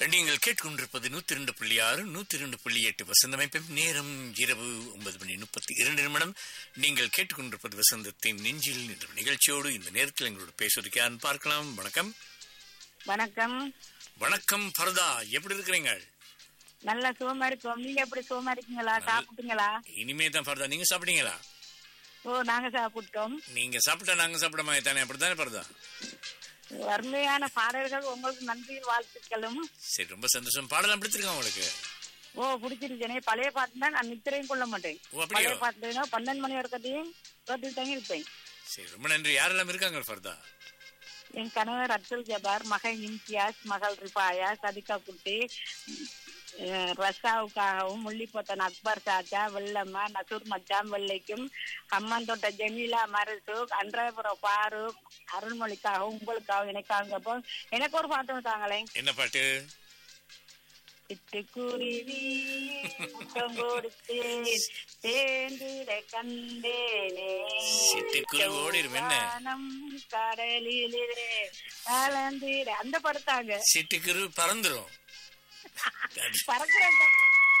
நீங்கள் கேட்கொண்டிருப்பது நூத்தி ரெண்டு புள்ளி ஆறு நூத்தி ரெண்டு புள்ளி எட்டு வசந்தமைப்பும் நேரம் இரவு ஒன்பது மணி முப்பத்தி இரண்டு நிமிடம் நீங்கள் கேட்டுக்கொண்டிருப்பது வசந்தத்தின் நெஞ்சில் என்ற நிகழ்ச்சியோடு இந்த நேரத்தில் எங்களோட பேசுவதற்கு யாருன்னு பார்க்கலாம் வணக்கம் வணக்கம் வணக்கம் பரதா எப்படி இருக்கிறீங்க நல்ல சுகமா இருக்கோம் நீங்க எப்படி சுகமா இருக்கீங்களா சாப்பிட்டீங்களா இனிமே தான் பரதா நீங்க சாப்பிட்டீங்களா ஓ நாங்க சாப்பிட்டோம் நீங்க சாப்பிட்டா நாங்க சாப்பிட மாதிரி தானே அப்படித்தானே பரதா வறுமையான பாடல்கள் உங்களுக்கு நன்றி வாழ்த்துக்களும் சரி ரொம்ப சந்தோஷம் பாடலாம் பிடிச்சிருக்கா உங்களுக்கு ஓ பிடிச்சிருக்கேனே பழைய பாட்டு தான் நான் நித்திரையும் கொள்ள மாட்டேன் ஓ, அப்படியா? பழைய பாட்டுனா பன்னெண்டு மணி வரைக்கும் கேட்டு தங்கி இருப்பேன் சரி ரொம்ப நன்றி யாரெல்லாம் இருக்காங்க பரதா என் கணவர் அப்துல் ஜபார் மகன் இம்தியாஸ் மகள் ரிபாயா சதிகா குட்டி அஹ் ரஷாவுக்காகவும் முள்ளிப்போத்தன் அக்பர் சாச்சா வெள்ளம்மா நசூர் மச்சான் வெள்ளைக்கும் அம்மந்தோட்ட ஜமீலா மருசூக் அன்றாபுரம் ஃபாரூக் அருள்மொழிக்காகவும் உங்களுக்காகவும் எனக்காக எனக்கு ஒரு பாட்டு தாங்களேன் என்ன பாட்டு சிட்டுக்குருவி முத்தம் கொடுத்து சேர்ந்திட கண்டேனே சிட்டுக்குருவி ஓடிரும் என்ன? வானம் கடலிலே கலந்திட அந்த படத்தாங்க சிட்டுக்குரு பறந்துரும் பறக்கிறேன்